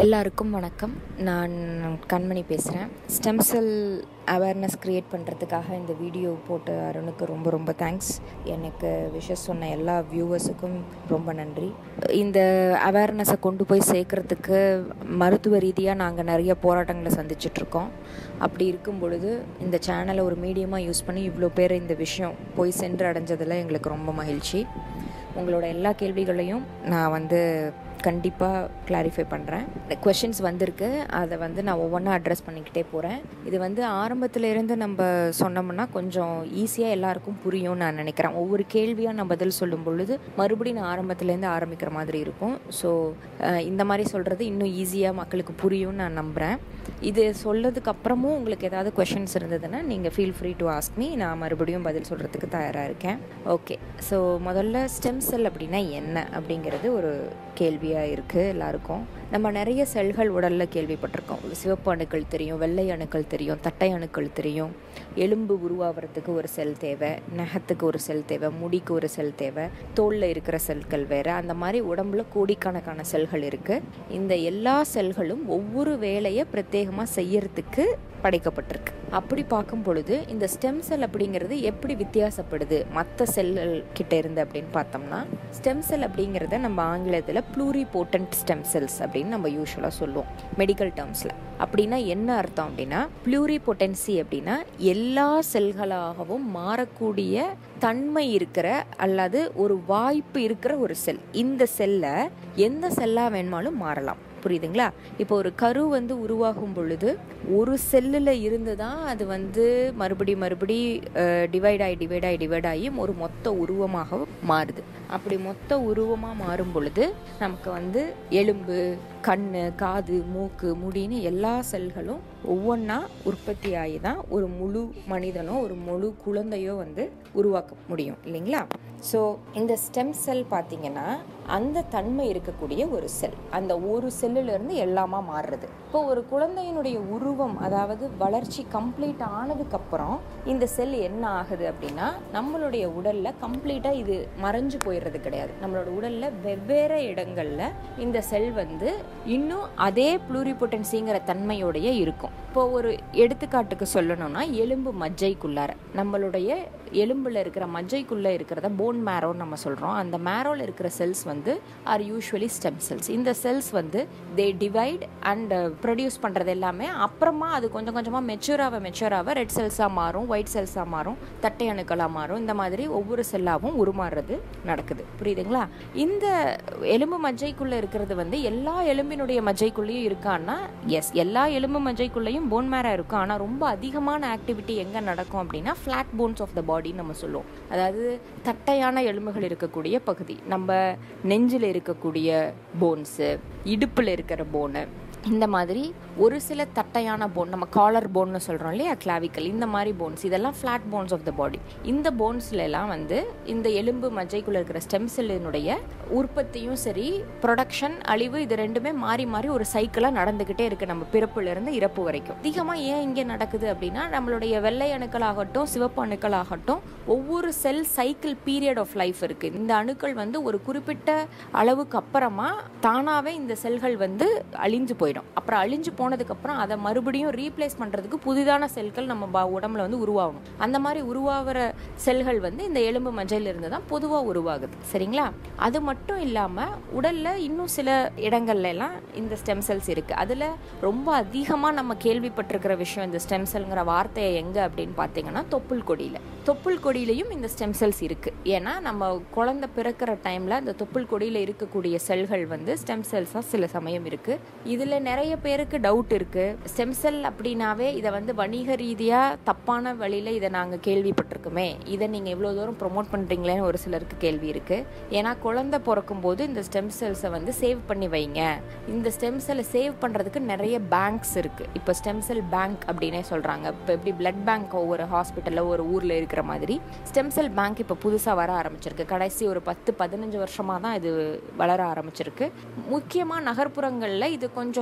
எல்லாருக்கும் வணக்கம் நான் கண்மணி பேசுகிறேன் ஸ்டெம் செல் அவேர்னஸ் க்ரியேட் பண்ணுறதுக்காக இந்த வீடியோ போட்ட அருணுக்கு ரொம்ப ரொம்ப தேங்க்ஸ் எனக்கு விஷஸ் சொன்ன எல்லா வியூவர்ஸுக்கும் ரொம்ப நன்றி இந்த அவேர்னஸை கொண்டு போய் சேர்க்குறதுக்கு மருத்துவ ரீதியாக நாங்கள் நிறைய போராட்டங்களை சந்திச்சிட்ருக்கோம் அப்படி இருக்கும் பொழுது இந்த சேனலை ஒரு மீடியமாக யூஸ் பண்ணி இவ்வளோ பேர் இந்த விஷயம் போய் சென்று அடைஞ்சதில் எங்களுக்கு ரொம்ப மகிழ்ச்சி உங்களோட எல்லா கேள்விகளையும் நான் வந்து கண்டிப்பாக கிளாரிஃபை பண்ணுறேன் கொஷின்ஸ் வந்திருக்கு அதை வந்து நான் ஒவ்வொன்றா அட்ரஸ் பண்ணிக்கிட்டே போகிறேன் இது வந்து ஆரம்பத்தில் இருந்து நம்ம சொன்னோம்னா கொஞ்சம் ஈஸியாக எல்லாருக்கும் புரியும் நான் நினைக்கிறேன் ஒவ்வொரு கேள்வியாக நான் பதில் சொல்லும் பொழுது மறுபடியும் நான் ஆரம்பத்துலேருந்து ஆரம்பிக்கிற மாதிரி இருக்கும் ஸோ இந்த மாதிரி சொல்கிறது இன்னும் ஈஸியாக மக்களுக்கு புரியும்னு நான் நம்புகிறேன் இது சொல்லதுக்கு அப்புறமும் உங்களுக்கு ஏதாவது கொஷின்ஸ் இருந்ததுன்னா நீங்கள் feel free to ask me நான் மறுபடியும் பதில் சொல்கிறதுக்கு தயாராக இருக்கேன் ஓகே ஸோ முதல்ல ஸ்டெம் செல் அப்படின்னா என்ன அப்படிங்கிறது ஒரு கேள்வியாக இருக்குது எல்லாருக்கும் நம்ம நிறைய செல்கள் உடலில் கேள்விப்பட்டிருக்கோம் சிவப்பு அணுக்கள் தெரியும் வெள்ளை அணுக்கள் தெரியும் தட்டை அணுக்கள் தெரியும் எலும்பு உருவாகிறதுக்கு ஒரு செல் தேவை நகத்துக்கு ஒரு செல் தேவை முடிக்கு ஒரு செல் தேவை தோலில் இருக்கிற செல்கள் வேறு அந்த மாதிரி உடம்புல கோடிக்கணக்கான செல்கள் இருக்குது இந்த எல்லா செல்களும் ஒவ்வொரு வேலையை பிரத்யேகமாக செய்யறதுக்கு படைக்கப்பட்டிருக்கு அப்படி பார்க்கும் பொழுது இந்த ஸ்டெம் செல் அப்படிங்கிறது எப்படி வித்தியாசப்படுது மற்ற செல்கள் கிட்ட இருந்து அப்படின்னு பார்த்தோம்னா ஸ்டெம் செல் அப்படிங்கிறத நம்ம ஆங்கிலத்தில் ப்ளூரி போட்டன்ட் ஸ்டெம் செல்ஸ் அப்படின்னு நம்ம யூஸ்வலாக சொல்லுவோம் மெடிக்கல் டேர்ம்ஸில் அப்படின்னா என்ன அர்த்தம் அப்படின்னா ப்ளூரி பொட்டன்சி அப்படின்னா எல்லா செல்களாகவும் மாறக்கூடிய தன்மை இருக்கிற அல்லது ஒரு வாய்ப்பு இருக்கிற ஒரு செல் இந்த செல்லை எந்த செல்லாக வேணுமாலும் மாறலாம் புரியுதுங்களா இப்போ ஒரு கரு வந்து உருவாகும் பொழுது ஒரு செல்லில் இருந்து தான் அது வந்து மறுபடி மறுபடி டிவைட் ஆகி டிவைட் ஆகி டிவைட் ஆகி ஒரு மொத்த உருவமாக மாறுது அப்படி மொத்த உருவமாக மாறும் பொழுது நமக்கு வந்து எலும்பு கண் காது மூக்கு முடின்னு எல்லா செல்களும் ஒவ்வொன்றா உற்பத்தி ஆகி தான் ஒரு முழு மனிதனோ ஒரு முழு குழந்தையோ வந்து உருவாக்க முடியும் இல்லைங்களா ஸோ இந்த ஸ்டெம் செல் பார்த்தீங்கன்னா அந்த தன்மை இருக்கக்கூடிய ஒரு செல் அந்த ஒரு செல்லுலேருந்து எல்லாமா மாறுறது இப்போ ஒரு குழந்தையினுடைய உருவம் அதாவது வளர்ச்சி கம்ப்ளீட் ஆனதுக்கப்புறம் இந்த செல் என்ன ஆகுது அப்படின்னா நம்மளுடைய உடலில் கம்ப்ளீட்டாக இது மறைஞ்சு போயிடுறது கிடையாது நம்மளோட உடலில் வெவ்வேறு இடங்களில் இந்த செல் வந்து இன்னும் அதே ப்ளூரிபொட்டன்சிங்கிற தன்மையோடைய இருக்கும் இப்போ ஒரு எடுத்துக்காட்டுக்கு சொல்லணும்னா எலும்பு மஜ்ஜைக்குள்ளார நம்மளுடைய எலும்பில் இருக்கிற மஜ்ஜைக்குள்ளே இருக்கிறத போன் மேரோன்னு நம்ம சொல்கிறோம் அந்த மேரோவில் இருக்கிற செல்ஸ் வந்து ஆர் யூஸ்வலி ஸ்டெம் செல்ஸ் இந்த செல்ஸ் வந்து தே டிவைட் அண்ட் ப்ரொடியூஸ் பண்ணுறது எல்லாமே அப்புறமா அது கொஞ்சம் கொஞ்சமாக மெச்சூராக மெச்சூராக ரெட் செல்ஸாக மாறும் ஒயிட் செல்ஸாக மாறும் தட்டை அணுக்களாக மாறும் இந்த மாதிரி ஒவ்வொரு செல்லாகவும் உருமாறுறது நடக்குது புரியுதுங்களா இந்த எலும்பு மஜ்ஜைக்குள்ளே இருக்கிறது வந்து எல்லா எலும்பினுடைய மஜ்ஜைக்குள்ளேயும் இருக்கான்னா எஸ் எல்லா எலும்பு மஜ்ஜைக்குள்ளேயும் போன் மேரா இருக்கும் ஆனால் ரொம்ப அதிகமான ஆக்டிவிட்டி எங்கே நடக்கும் அப்படின்னா ஃப்ளாட் போன்ஸ் ஆஃப் த பாடின்னு நம்ம சொல்லுவோம் அதாவது தட்டையான எலும்புகள் இருக்கக்கூடிய பகுதி நம்ம நெஞ்சில் இருக்கக்கூடிய போன்ஸு இடுப்பில் இருக்கிற போனு இந்த மாதிரி ஒரு சில தட்டையான போன் நம்ம காலர் போன்னு சொல்கிறோம் இல்லையா கிளாவிக்கல் இந்த மாதிரி போன்ஸ் இதெல்லாம் flat bones of the body இந்த போன்ஸ்ல எல்லாம் வந்து இந்த எலும்பு மஜ்ஜைக்குள்ளே இருக்கிற ஸ்டெம் செல்லினுடைய உற்பத்தியும் சரி ப்ரொடக்ஷன் அழிவு இது ரெண்டுமே மாறி மாறி ஒரு சைக்கிளாக நடந்துக்கிட்டே இருக்குது நம்ம பிறப்புலேருந்து இறப்பு வரைக்கும் அதிகமாக ஏன் இங்கே நடக்குது அப்படின்னா நம்மளுடைய வெள்ளை அணுக்களாகட்டும் சிவப்பு அணுக்களாகட்டும் ஒவ்வொரு cell cycle period of life இருக்குது இந்த அணுக்கள் வந்து ஒரு குறிப்பிட்ட அளவுக்கு அப்புறமா தானாகவே இந்த செல்கள் வந்து அழிஞ்சு போயிடும் அப்புறம் அழிஞ்சு போனதுக்கப்புறம் அதை மறுபடியும் ரீப்ளேஸ் பண்ணுறதுக்கு புதிதான செல்கள் நம்ம உடம்புல வந்து உருவாகணும் அந்த மாதிரி உருவாகிற செல்கள் வந்து இந்த எலும்பு மஞ்சள் இருந்து தான் பொதுவாக உருவாகுது சரிங்களா அது மட்டும் இல்லாமல் உடலில் இன்னும் சில இடங்கள்ல எல்லாம் இந்த ஸ்டெம் செல்ஸ் இருக்குது அதில் ரொம்ப அதிகமாக நம்ம கேள்விப்பட்டிருக்கிற விஷயம் இந்த ஸ்டெம் செல்ங்கிற வார்த்தையை எங்கே அப்படின்னு பார்த்தீங்கன்னா தொப்புள் கொடியில் தொப்புள் கொடியிலையும் இந்த ஸ்டெம் செல்ஸ் இருக்குது ஏன்னா நம்ம குழந்தை பிறக்கிற டைமில் இந்த தொப்புள் கொடியில் இருக்கக்கூடிய செல்கள் வந்து ஸ்டெம் செல்ஸாக சில சமயம் இருக்குது இதில் நிறைய பேருக்கு டவுட் இருக்குது ஸ்டெம் செல் அப்படின்னாவே இதை வந்து வணிக ரீதியாக தப்பான வழியில் இதை நாங்கள் கேள்விப்பட்டிருக்குமே இதை நீங்கள் இவ்வளோ தூரம் ப்ரொமோட் பண்ணுறீங்களேன்னு ஒரு சிலருக்கு கேள்வி இருக்குது ஏன்னா குழந்தை பிறக்கும் போது இந்த ஸ்டெம் செல்ஸை வந்து சேவ் பண்ணி வைங்க இந்த ஸ்டெம் செல்லை சேவ் பண்ணுறதுக்கு நிறைய பேங்க்ஸ் இருக்குது இப்போ ஸ்டெம் செல் பேங்க் அப்படின்னே சொல்கிறாங்க இப்போ எப்படி பிளட் பேங்க் ஒவ்வொரு ஹாஸ்பிட்டலில் ஒரு ஊரில் இருக்கிற மாதிரி ஸ்டெம் செல் பேங்க் இப்போ புதுசாக வர ஆரம்பிச்சிருக்கு கடைசி ஒரு பத்து பதினஞ்சு வருஷமாக தான் இது வளர ஆரம்பிச்சிருக்கு முக்கியமாக நகர்ப்புறங்களில் இது கொஞ்சம்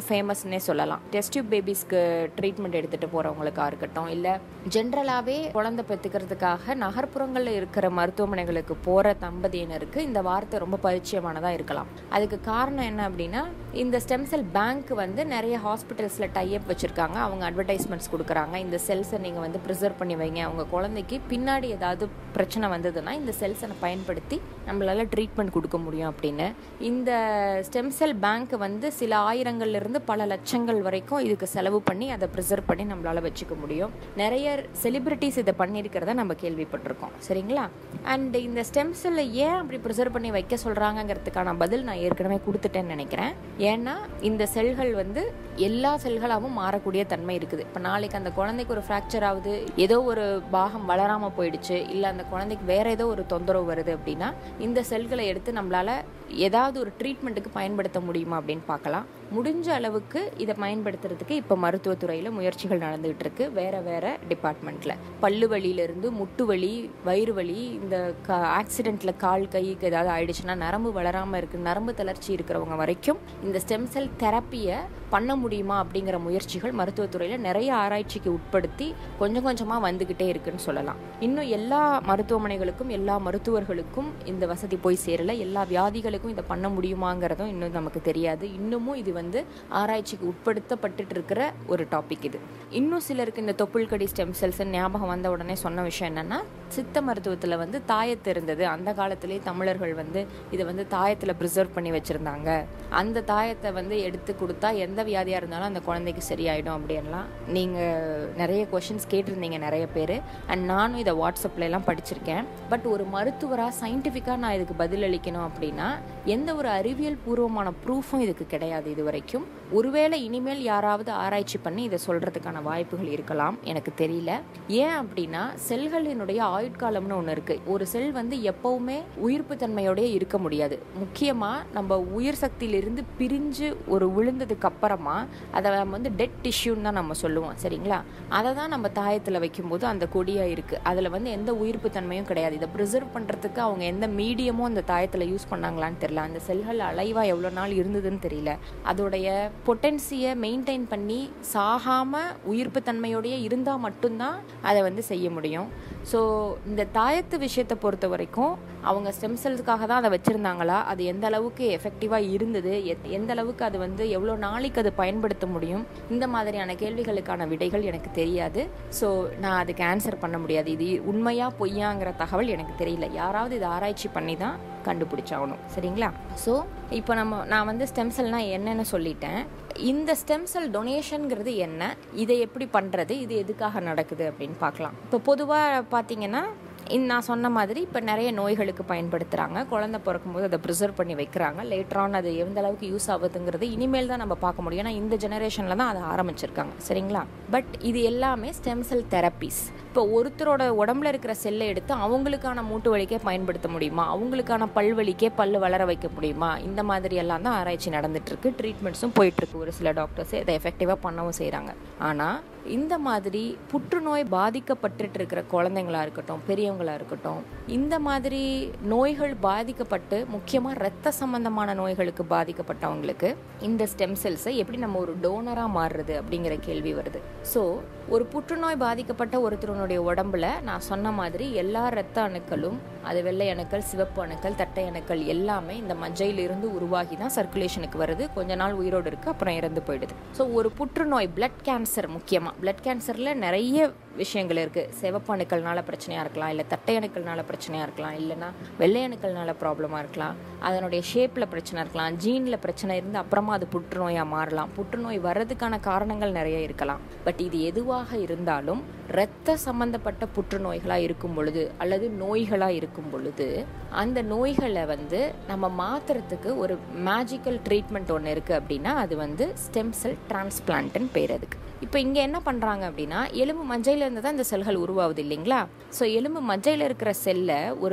ஃபேமஸ்னே சொல்லலாம் டெஸ்ட் டியூப் பேபிஸ்க்கு ட்ரீட்மெண்ட் எடுத்துகிட்டு போகிறவங்களுக்காக இருக்கட்டும் இல்லை ஜென்ரலாகவே குழந்தை பெற்றுக்கிறதுக்காக நகர்ப்புறங்களில் இருக்கிற மருத்துவமனைகளுக்கு போகிற தம்பதியினருக்கு இந்த வார்த்தை ரொம்ப பரிச்சயமானதாக இருக்கலாம் அதுக்கு காரணம் என்ன அப்படின்னா இந்த ஸ்டெம் செல் பேங்க் வந்து நிறைய ஹாஸ்பிட்டல்ஸில் டைப் வச்சுருக்காங்க அவங்க அட்வர்டைஸ்மெண்ட்ஸ் கொடுக்குறாங்க இந்த செல்ஸை நீங்கள் வந்து ப்ரிசர்வ் பண்ணி வைங்க அவங்க குழந்தைக்கு பின்னாடி ஏதாவது பிரச்சனை வந்ததுன்னா இந்த செல்ஸை பயன்படுத்தி நம்மளால் ட்ரீட்மெண்ட் கொடுக்க முடியும் அப்படின்னு இந்த ஸ்டெம் செல் பேங்க் வந்து சில ஆயிரங்கள்லேருந்து பல லட்சங்கள் வரைக்கும் இதுக்கு செலவு பண்ணி அதை ப்ரிசர்வ் பண்ணி நம்மளால் வச்சுக்க முடியும் நிறைய செலிபிரிட்டிஸ் இதை பண்ணியிருக்கிறத நம்ம கேள்விப்பட்டிருக்கோம் சரிங்களா அண்ட் இந்த ஸ்டெம் செல்லை ஏன் அப்படி ப்ரிசர்வ் பண்ணி வைக்க சொல்கிறாங்கங்கிறதுக்கான பதில் நான் ஏற்கனவே கொடுத்துட்டேன்னு நினைக்கிறேன் ஏன்னா இந்த செல்கள் வந்து எல்லா செல்களாகவும் மாறக்கூடிய தன்மை இருக்குது இப்போ நாளைக்கு அந்த குழந்தைக்கு ஒரு ஃப்ராக்சர் ஆகுது ஏதோ ஒரு பாகம் வளராமல் போயிடுச்சு இல்லை அந்த குழந்தைக்கு வேற ஏதோ ஒரு தொந்தரவு வருது அப்படின்னா இந்த செல்களை எடுத்து நம்மளால ஏதாவது ஒரு ட்ரீட்மெண்ட்டுக்கு பயன்படுத்த முடியுமா அப்படின்னு பார்க்கலாம் முடிஞ்ச அளவுக்கு இதை பயன்படுத்துறதுக்கு இப்போ மருத்துவத்துறையில் முயற்சிகள் நடந்துகிட்டு இருக்கு வேற வேற டிபார்ட்மெண்ட்டில் பல்லு வலியிலிருந்து முட்டு வலி வயிறு வலி இந்த கா ஆக்சிடெண்ட்டில் கால் கைக்கு ஏதாவது ஆயிடுச்சுன்னா நரம்பு வளராமல் இருக்கு நரம்பு தளர்ச்சி இருக்கிறவங்க வரைக்கும் இந்த ஸ்டெம் செல் தெரப்பியை பண்ண முடியுமா அப்படிங்கிற முயற்சிகள் மருத்துவத்துறையில் நிறைய ஆராய்ச்சிக்கு உட்படுத்தி கொஞ்சம் கொஞ்சமாக வந்துக்கிட்டே இருக்குன்னு சொல்லலாம் இன்னும் எல்லா மருத்துவமனைகளுக்கும் எல்லா மருத்துவர்களுக்கும் இந்த வசதி போய் சேரல எல்லா வியாதிகளுக்கும் இதை பண்ண முடியுமாங்கிறதும் இன்னும் நமக்கு தெரியாது இன்னமும் இது வந்து ஆராய்ச்சிக்கு உட்படுத்தப்பட்டுட்டு இருக்கிற ஒரு டாபிக் இது இன்னும் சிலருக்கு இந்த தொப்புள்கடி ஸ்டெம் செல்ஸ் ஞாபகம் வந்த உடனே சொன்ன விஷயம் என்னன்னா சித்த மருத்துவத்தில் வந்து தாயத்து இருந்தது அந்த காலத்திலே தமிழர்கள் வந்து இதை வந்து தாயத்தில் ப்ரிசர்வ் பண்ணி வச்சுருந்தாங்க அந்த தாயத்தை வந்து எடுத்து கொடுத்தா எந்த வியாதியாக இருந்தாலும் அந்த குழந்தைக்கு சரியாயிடும் அப்படின்லாம் நீங்கள் நிறைய கொஷின்ஸ் கேட்டிருந்தீங்க நிறைய பேர் அண்ட் நானும் இதை வாட்ஸ்அப்ல எல்லாம் படிச்சிருக்கேன் பட் ஒரு மருத்துவராக சயின்டிஃபிக்காக நான் இதுக்கு பதிலளிக்கணும் அப்படின்னா எந்த ஒரு அறிவியல் பூர்வமான ப்ரூஃபும் இதுக்கு கிடையாது இது வரைக்கும் ஒருவேளை இனிமேல் யாராவது ஆராய்ச்சி பண்ணி இதை சொல்கிறதுக்கான வாய்ப்புகள் இருக்கலாம் எனக்கு தெரியல ஏன் அப்படின்னா செல்களினுடைய ஆயுட்காலம்னு ஒன்று இருக்குது ஒரு செல் வந்து எப்பவுமே உயிர்ப்பு தன்மையோடய இருக்க முடியாது முக்கியமாக நம்ம உயிர் சக்தியிலிருந்து பிரிஞ்சு ஒரு விழுந்ததுக்கு அப்புறமா அதை நம்ம வந்து டெட் டிஷ்யூன்னு தான் நம்ம சொல்லுவோம் சரிங்களா அதை தான் நம்ம தாயத்தில் வைக்கும்போது அந்த கொடியாக இருக்குது அதில் வந்து எந்த உயிர்ப்பு தன்மையும் கிடையாது இதை ப்ரிசர்வ் பண்ணுறதுக்கு அவங்க எந்த மீடியமும் அந்த தாயத்தில் யூஸ் பண்ணாங்களான்னு தெரியல அந்த செல்கள் அலைவாக எவ்வளோ நாள் இருந்ததுன்னு தெரியல அதோடைய பொட்டன்சியை மெயின்டைன் பண்ணி சாகாமல் உயிர்ப்பு தன்மையோடய இருந்தால் மட்டும்தான் அதை வந்து செய்ய முடியும் ஸோ இந்த தாயத்து விஷயத்தை பொறுத்த வரைக்கும் அவங்க ஸ்டெம் செல்ஸுக்காக தான் அதை வச்சுருந்தாங்களா அது எந்த அளவுக்கு எஃபெக்டிவாக இருந்தது எந்த அளவுக்கு அது வந்து எவ்வளோ நாளைக்கு அது பயன்படுத்த முடியும் இந்த மாதிரியான கேள்விகளுக்கான விடைகள் எனக்கு தெரியாது ஸோ நான் அதுக்கு ஆன்சர் பண்ண முடியாது இது உண்மையா பொய்யாங்கிற தகவல் எனக்கு தெரியல யாராவது இதை ஆராய்ச்சி பண்ணி தான் கண்டுபிடிச்சாகணும் சரிங்களா ஸோ இப்போ நம்ம நான் வந்து ஸ்டெம் செல்னால் என்னென்னு சொல்லிட்டேன் இந்த ஸ்டெம் செல் டொனேஷனுங்கிறது என்ன இதை எப்படி பண்ணுறது இது எதுக்காக நடக்குது அப்படின்னு பார்க்கலாம் இப்போ பொதுவாக பார்த்தீங்கன்னா நான் சொன்ன மாதிரி இப்போ நிறைய நோய்களுக்கு பயன்படுத்துகிறாங்க குழந்தை பிறக்கும்போது அதை ப்ரிசர்வ் பண்ணி வைக்கிறாங்க லேட்டரான் அது எந்த அளவுக்கு யூஸ் ஆகுதுங்கிறது இனிமேல் தான் நம்ம பார்க்க முடியும் ஏன்னா இந்த ஜெனரேஷனில் தான் அதை ஆரம்பிச்சிருக்காங்க சரிங்களா பட் இது எல்லாமே ஸ்டெம் செல் தெரப்பிஸ் இப்போ ஒருத்தரோட உடம்புல இருக்கிற செல்லை எடுத்து அவங்களுக்கான மூட்டு வலிக்கே பயன்படுத்த முடியுமா அவங்களுக்கான பல்வலிக்கே பல்லு வளர வைக்க முடியுமா இந்த மாதிரி எல்லாம் தான் ஆராய்ச்சி நடந்துட்டு இருக்கு ட்ரீட்மெண்ட்ஸும் போயிட்டு இருக்கு ஒரு சில டாக்டர்ஸ் இதை எஃபெக்டிவாக பண்ணவும் செய்கிறாங்க ஆனால் இந்த மாதிரி புற்றுநோய் பாதிக்கப்பட்டுட்டு இருக்கிற குழந்தைங்களா இருக்கட்டும் பெரியவங்களா இருக்கட்டும் இந்த மாதிரி நோய்கள் பாதிக்கப்பட்டு முக்கியமாக ரத்த சம்பந்தமான நோய்களுக்கு பாதிக்கப்பட்டவங்களுக்கு இந்த ஸ்டெம் செல்ஸை எப்படி நம்ம ஒரு டோனராக மாறுறது அப்படிங்கிற கேள்வி வருது ஸோ ஒரு புற்றுநோய் பாதிக்கப்பட்ட ஒருத்தருனுடைய உடம்புல நான் சொன்ன மாதிரி எல்லா இரத்த அணுக்களும் அது வெள்ளை அணுக்கள் சிவப்பு அணுக்கள் தட்டை அணுக்கள் எல்லாமே இந்த மஜ்ஜையிலிருந்து உருவாகி தான் சர்க்குலேஷனுக்கு வருது கொஞ்ச நாள் உயிரோடு இருக்கு அப்புறம் இறந்து போயிடுது ஸோ ஒரு புற்றுநோய் பிளட் கேன்சர் முக்கியமாக பிளட் கேன்சரில் நிறைய விஷயங்கள் இருக்குது சிவப்பு அணுக்கள்னால பிரச்சனையாக இருக்கலாம் இல்லை தட்டை அணுக்கள்னால பிரச்சனையாக இருக்கலாம் இல்லைன்னா வெள்ளை அணுக்கள்னால ப்ராப்ளமாக இருக்கலாம் அதனுடைய ஷேப்பில் பிரச்சனை இருக்கலாம் ஜீனில் பிரச்சனை இருந்து அப்புறமா அது புற்றுநோயாக மாறலாம் புற்றுநோய் வர்றதுக்கான காரணங்கள் நிறைய இருக்கலாம் பட் இது எதுவாக இருந்தாலும் இரத்த சம்பந்தப்பட்ட புற்றுநோய்களாக இருக்கும் பொழுது அல்லது நோய்களாக இருக்கும் பொழுது அந்த நோய்களை வந்து நம்ம மாற்றுறதுக்கு ஒரு மேஜிக்கல் ட்ரீட்மெண்ட் ஒன்று இருக்குது அப்படின்னா அது வந்து ஸ்டெம் செல் டிரான்ஸ்பிளான்ட்னு பேர் அதுக்கு இப்போ இங்கே என்ன பண்ணுறாங்க அப்படின்னா எலும்பு மஞ்சையிலேருந்து தான் இந்த செல்கள் உருவாகுது இல்லைங்களா ஸோ எலும்பு மஞ்சையில் இருக்கிற செல்லை ஒரு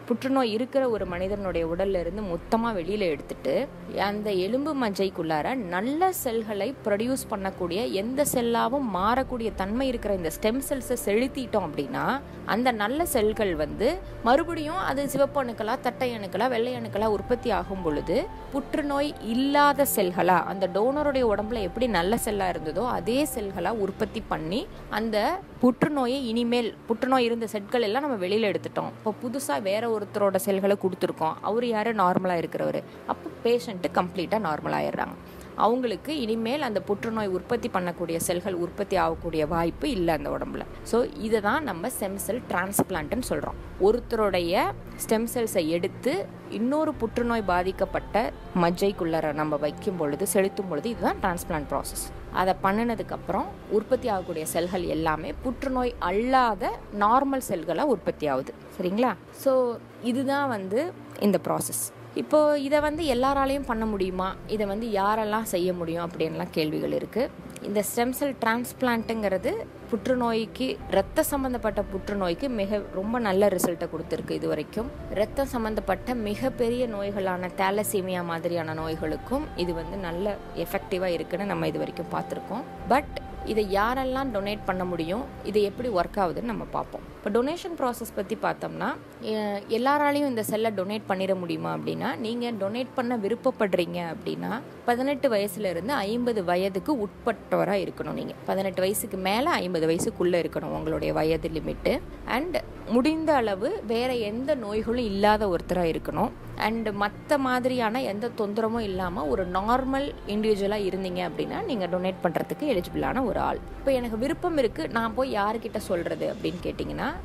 புற்றுநோய் இருக்கிற ஒரு மனிதனுடைய உடல்ல இருந்து மொத்தமாக வெளியில் எடுத்துட்டு அந்த எலும்பு மஜ்ஜைக்குள்ளார நல்ல செல்களை ப்ரொடியூஸ் பண்ணக்கூடிய எந்த செல்லாவும் மாறக்கூடிய தன்மை இருக்கிற இந்த ஸ்டெம் செல்ஸை செலுத்திட்டோம் அப்படின்னா அந்த நல்ல செல்கள் வந்து மறுபடியும் அது சிவப்பு அணுக்களா தட்டை அணுக்களா வெள்ளை அணுக்களா உற்பத்தி ஆகும் பொழுது புற்றுநோய் இல்லாத செல்களா அந்த டோனருடைய உடம்புல எப்படி நல்ல செல்லா இருந்ததோ அதே செல்களா உற்பத்தி பண்ணி அந்த புற்றுநோயை இனிமேல் புற்றுநோய் இருந்த செட்கள் எல்லாம் நம்ம வெளியில எடுத்துட்டோம் இப்போ புதுசாக வேற ஒருத்தரோட செல்களை கொடுத்துருக்கோம் அவர் யாரு நார்மலாக இருக்கிறவர் அப்போ பேஷண்ட்டு கம்ப்ளீட்டாக நார்மல் ஆயிடுறாங்க அவங்களுக்கு இனிமேல் அந்த புற்றுநோய் உற்பத்தி பண்ணக்கூடிய செல்கள் உற்பத்தி ஆகக்கூடிய வாய்ப்பு இல்லை அந்த உடம்புல ஸோ இதை தான் நம்ம ஸ்டெம் செல் டிரான்ஸ்பிளான்ட்னு சொல்கிறோம் ஒருத்தருடைய ஸ்டெம் செல்ஸை எடுத்து இன்னொரு புற்றுநோய் பாதிக்கப்பட்ட மஜ்ஜைக்குள்ளர நம்ம வைக்கும் பொழுது செலுத்தும் பொழுது இதுதான் டிரான்ஸ்பிளான்ட் ப்ராசஸ் அதை பண்ணினதுக்கப்புறம் உற்பத்தி ஆகக்கூடிய செல்கள் எல்லாமே புற்றுநோய் அல்லாத நார்மல் செல்களாக உற்பத்தி ஆகுது சரிங்களா ஸோ இதுதான் வந்து இந்த ப்ராசஸ் இப்போ இதை வந்து எல்லாராலையும் பண்ண முடியுமா இதை வந்து யாரெல்லாம் செய்ய முடியும் அப்படின்லாம் கேள்விகள் இருக்குது இந்த ஸ்டெம் செல் டிரான்ஸ்பிளான்ட்டுங்கிறது புற்றுநோய்க்கு ரத்த சம்மந்தப்பட்ட புற்றுநோய்க்கு மிக ரொம்ப நல்ல ரிசல்ட்டை கொடுத்துருக்கு இது வரைக்கும் ரத்தம் சம்மந்தப்பட்ட மிகப்பெரிய நோய்களான தேலசீமியா மாதிரியான நோய்களுக்கும் இது வந்து நல்ல எஃபெக்டிவாக இருக்குன்னு நம்ம இது வரைக்கும் பார்த்துருக்கோம் பட் இதை யாரெல்லாம் டொனேட் பண்ண முடியும் இது எப்படி ஒர்க் ஆகுதுன்னு நம்ம பார்ப்போம் இப்போ டொனேஷன் ப்ராசஸ் பற்றி பார்த்தோம்னா எ- எல்லாராலையும் இந்த செல்லை டொனேட் பண்ணிட முடியுமா அப்படின்னா நீங்கள் டொனேட் பண்ண விருப்பப்படுறீங்க அப்படின்னா பதினெட்டு வயசுலேருந்து ஐம்பது வயதுக்கு உட்பட்டவராக இருக்கணும் நீங்கள் பதினெட்டு வயசுக்கு மேலே ஐம்பது வயசுக்குள்ளே இருக்கணும் உங்களுடைய வயது லிமிட்டு அண்ட் முடிந்த அளவு வேற எந்த நோய்களும் இல்லாத ஒருத்தராக இருக்கணும் அண்ட் மற்ற மாதிரியான எந்த தொந்தரமும் இல்லாமல் ஒரு நார்மல் இண்டிவிஜுவலாக இருந்தீங்க அப்படின்னா நீங்கள் டொனேட் பண்ணுறதுக்கு எலிஜிபிளான ஒரு ஆள் இப்போ எனக்கு விருப்பம் இருக்குது நான் போய் யாருக்கிட்ட சொல்கிறது அப்படின்னு கேட்டிங்கன்னா